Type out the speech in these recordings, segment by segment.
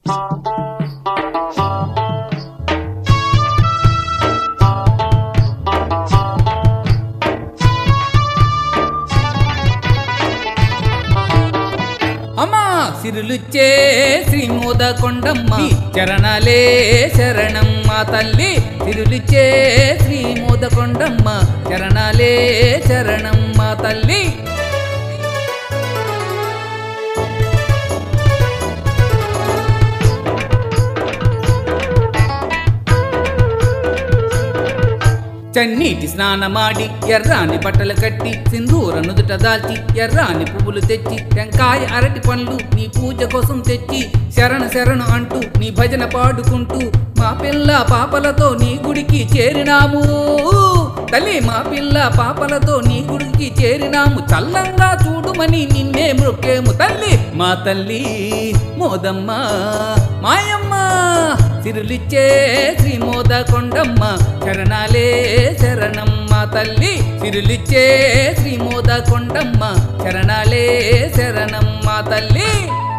అమ్మా సిరులుచ్చే శ్రీ కొండమ్మ నీ చరణాలే శరణం మా తల్లి సిరులుచ్చే శ్రీ కొండమ్మ చరణాలే శరణం మా తల్లి చన్నీటి స్నానమాడి ఎర్రాని బట్టలు కట్టి సింధూర నుదుట దాల్చి ఎర్రాని పువ్వులు తెచ్చి టెంకాయ అరటి పండ్లు నీ పూజ కోసం తెచ్చి శరణ శరణు అంటూ నీ భజన పాడుకుంటూ మా పిల్ల పాపలతో నీ గుడికి చేరినాము తల్లి మా పిల్ల పాపలతో నీ గుడికి చేరినాము చల్లంగా చూడుమని నిన్నే మృక్కేము తల్లి మా తల్లి మోదమ్మ మాయమ్మ సిరులిచ్చే శ్రీ మోద కొండమ్మ చరణాలే శరణం మా తల్లి సిరులిచ్చే శ్రీ మోద కొండమ్మ చరణాలే శరణం మా తల్లి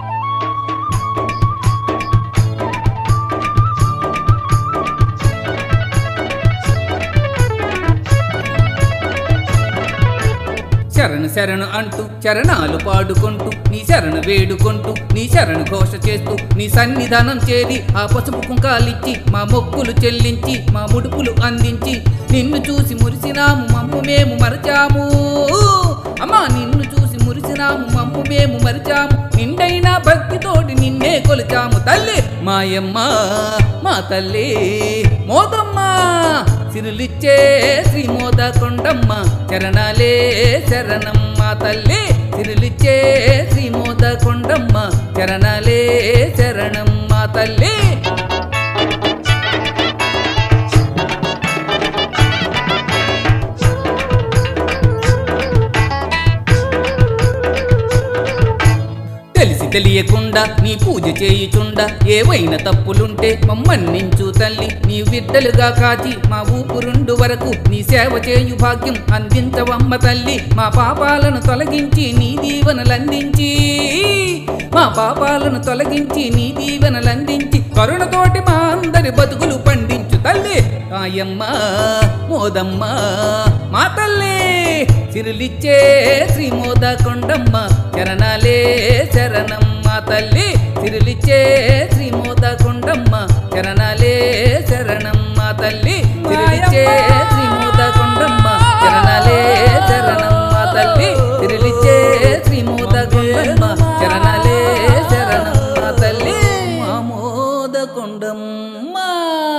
శరణు శరణు అంటూ చరణాలు పాడుకుంటూ నీ శరణు వేడుకుంటూ నీ శరణు ఘోష చేస్తూ నీ సన్నిధానం చేరి ఆ పసుపు కుంకాలిచ్చి మా మొక్కులు చెల్లించి మా ముడుపులు అందించి నిన్ను చూసి మురిసినాము మమ్ము మేము మరచాము అమ్మా నిన్ను చూసి మురిసినాము మమ్ము మేము మరిచాము నిండైన భక్తితోటి నిన్నే కొలిచాము తల్లి మాయమ్మ మా తల్లి మోదమ్మ సిరులిచ్చే శ్రీ మోద కొండమ్మ చరణాలే శరణం మా తల్లి సిరులిచ్చే శ్రీ మోద కొండమ్మ చరణాలే శరణం మా తల్లి తెలిసి తెలియకుండా నీ పూజ చేయుచుండా ఏవైనా తప్పులుంటే మమ్మన్నించు తల్లి నీ విడ్డలుగా కాచి మా ఊపురుండు వరకు నీ సేవ చేయు భాగ్యం అందించవమ్మ తల్లి మా పాపాలను తొలగించి నీ దీవెనలందించి మా పాపాలను తొలగించి నీ దీవెనలందించి కరుణతోటి మా అందరి బతుకులు పండించు తల్లి ఆయమ్మ మోదమ్మ మా తల్లి సిరులిచ్చే శ్రీ మోద కొండమ్మ చరణాలే శరణం మా తల్లి సిరులిచ్చే శ్రీ మోద కొండమ్మ చరణాలే శరణం మా తల్లి సిరులిచ్చే శ్రీ మోద కొండమ్మ చరణాలే శరణం మా తల్లి సిరులిచ్చే శ్రీ మోద కొండమ్మ చరణాలే శరణం మా తల్లి మా మోద కొండమ్మ